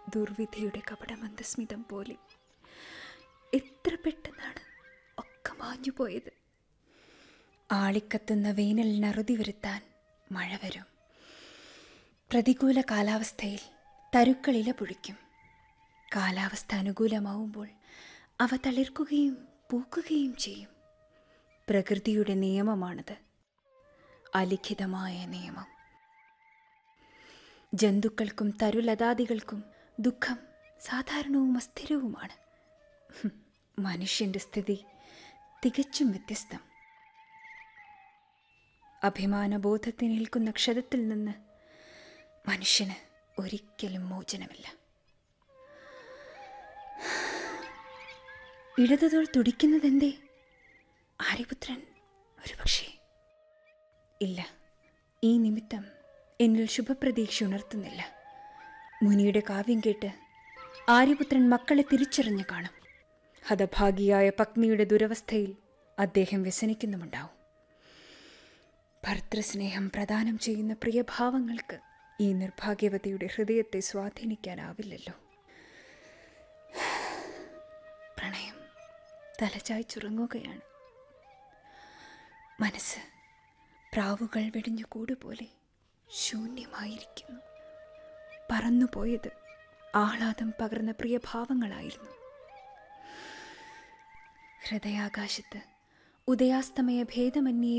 ദുർവിധിയുടെ കപടമന്ദസ്മിതം പോലെ എത്ര പെട്ടെന്നാണ് ഒക്കെ മാഞ്ഞു പോയത് ആളിക്കത്തുന്ന വേനലിന് അറുതി വരുത്താൻ മഴ വരും പ്രതികൂല കാലാവസ്ഥയിൽ തരുക്കൾ ഇല പൊഴിക്കും കാലാവസ്ഥ അനുകൂലമാവുമ്പോൾ അവ തളിർക്കുകയും പൂക്കുകയും ചെയ്യും പ്രകൃതിയുടെ നിയമമാണത് അലിഖിതമായ നിയമം ജന്തുക്കൾക്കും തരുലതാദികൾക്കും ദുഃഖം സാധാരണവും അസ്ഥിരവുമാണ് ഹും, മനുഷ്യന്റെ സ്ഥിതി തികച്ചും വ്യത്യസ്തം അഭിമാനബോധത്തിനേൽക്കുന്ന ക്ഷതത്തിൽ നിന്ന് മനുഷ്യന് ഒരിക്കലും മോചനമില്ല ഇടതുതോൾ തുടിക്കുന്നതെന്തേ ആര്യപുത്രൻ ഒരു പക്ഷേ ഇല്ല ഈ നിമിത്തം എന്നിൽ ശുഭപ്രതീക്ഷ ഉണർത്തുന്നില്ല മുനിയുടെ കാവ്യം കേട്ട് ആര്യപുത്രൻ മക്കളെ തിരിച്ചറിഞ്ഞു കാണും ഹതഭാഗിയായ പത്നിയുടെ ദുരവസ്ഥയിൽ അദ്ദേഹം വ്യസനിക്കുന്നുമുണ്ടാവും ഭർത്തൃസ്നേഹം പ്രദാനം ചെയ്യുന്ന പ്രിയഭാവങ്ങൾക്ക് ഈ നിർഭാഗ്യവതിയുടെ ഹൃദയത്തെ സ്വാധീനിക്കാനാവില്ലല്ലോ പ്രണയം തലചായ്ച്ചുറങ്ങുകയാണ് മനസ്സ് പ്രാവുകൾ വെടിഞ്ഞു കൂടുപോലെ ശൂന്യമായിരിക്കുന്നു പറന്നുപോയത് ആഹ്ലാദം പകർന്ന പ്രിയഭാവങ്ങളായിരുന്നു ഹൃദയാകാശത്ത് ഉദയാസ്തമയ ഭേദമന്യേ